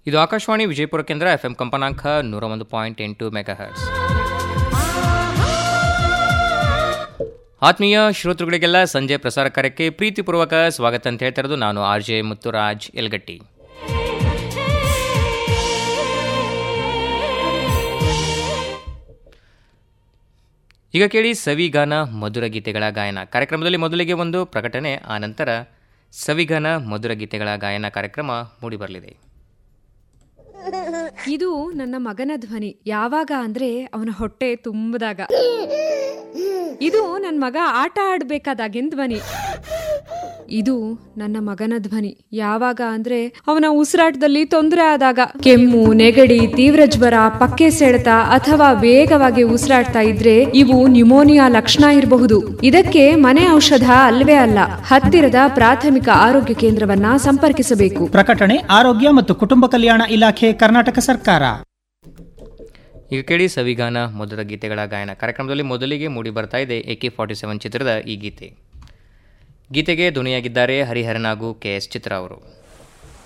ಇದು ಆಕಾಶವಾಣಿ ವಿಜಯಪುರ ಕೇಂದ್ರ F M ಕಂಪನಾಂಕ ನೂರ ಒಂದು ಪಾಯಿಂಟ್ ಎಂಟು ಮೆಗಾ ಹರ್ಟ್ಸ್ ಆತ್ಮೀಯ ಶ್ರೋತೃಗಳಿಗೆಲ್ಲ ಸಂಜೆ ಪ್ರಸಾರ ಕಾರ್ಯಕ್ಕೆ ಪ್ರೀತಿಪೂರ್ವಕ ಸ್ವಾಗತ ಅಂತ ಹೇಳ್ತಾ ಇರೋದು ನಾನು ಆರ್ ಜೆ ಮುತ್ತುರಾಜ್ ಎಲ್ಗಟ್ಟಿ ಈಗ ಕೇಳಿ ಸವಿಗಾನ ಮಧುರ ಗೀತೆಗಳ ಗಾಯನ ಕಾರ್ಯಕ್ರಮದಲ್ಲಿ ಮೊದಲಿಗೆ ಒಂದು ಪ್ರಕಟಣೆ ಆನಂತರ ಸವಿಗಾನ ಮಧುರ ಗೀತೆಗಳ ಗಾಯನ ಕಾರ್ಯಕ್ರಮ ಮೂಡಿಬರಲಿದೆ ಇದು ನನ್ನ ಮಗನ ಧ್ವನಿ ಯಾವಾಗ ಅಂದ್ರೆ ಅವನ ಹೊಟ್ಟೆ ತುಂಬದಾಗ ಇದು ನನ್ನ ಮಗ ಆಟ ಆಡ್ಬೇಕಾದಾಗಿನ ಧ್ವನಿ ಇದು ನನ್ನ ಮಗನ ಧ್ವನಿ ಯಾವಾಗ ಅಂದ್ರೆ ಅವನ ಉಸಿರಾಟದಲ್ಲಿ ತೊಂದರೆ ಆದಾಗ ಕೆಮ್ಮು ನೆಗಡಿ ತೀವ್ರ ಜ್ವರ ಪಕ್ಕೆ ಸೆಳೆತ ಅಥವಾ ವೇಗವಾಗಿ ಉಸಿರಾಡ್ತಾ ಇದ್ರೆ ಇವು ನ್ಯುಮೋನಿಯಾ ಲಕ್ಷಣ ಇರಬಹುದು ಇದಕ್ಕೆ ಮನೆ ಔಷಧ ಅಲ್ವೇ ಅಲ್ಲ ಹತ್ತಿರದ ಪ್ರಾಥಮಿಕ ಆರೋಗ್ಯ ಕೇಂದ್ರವನ್ನ ಸಂಪರ್ಕಿಸಬೇಕು ಪ್ರಕಟಣೆ ಆರೋಗ್ಯ ಮತ್ತು ಕುಟುಂಬ ಕಲ್ಯಾಣ ಇಲಾಖೆ ಕರ್ನಾಟಕ ಸರ್ಕಾರ ಈಗ ಕೇಳಿ ಸವಿಗಾನ ಮಧುರ ಗೀತೆಗಳ ಗಾಯನ ಕಾರ್ಯಕ್ರಮದಲ್ಲಿ ಮೊದಲಿಗೆ ಮೂಡಿ ಬರ್ತಾ ಇದೆ ಎ ಕೆ ಫಾರ್ಟಿ ಸೆವೆನ್ ಚಿತ್ರದ ಈ ಗೀತೆ ಗೀತೆಗೆ ಧ್ವನಿಯಾಗಿದ್ದಾರೆ ಹರಿಹರನ್ ಹಾಗೂ ಕೆ ಎಸ್ ಚಿತ್ರ ಅವರು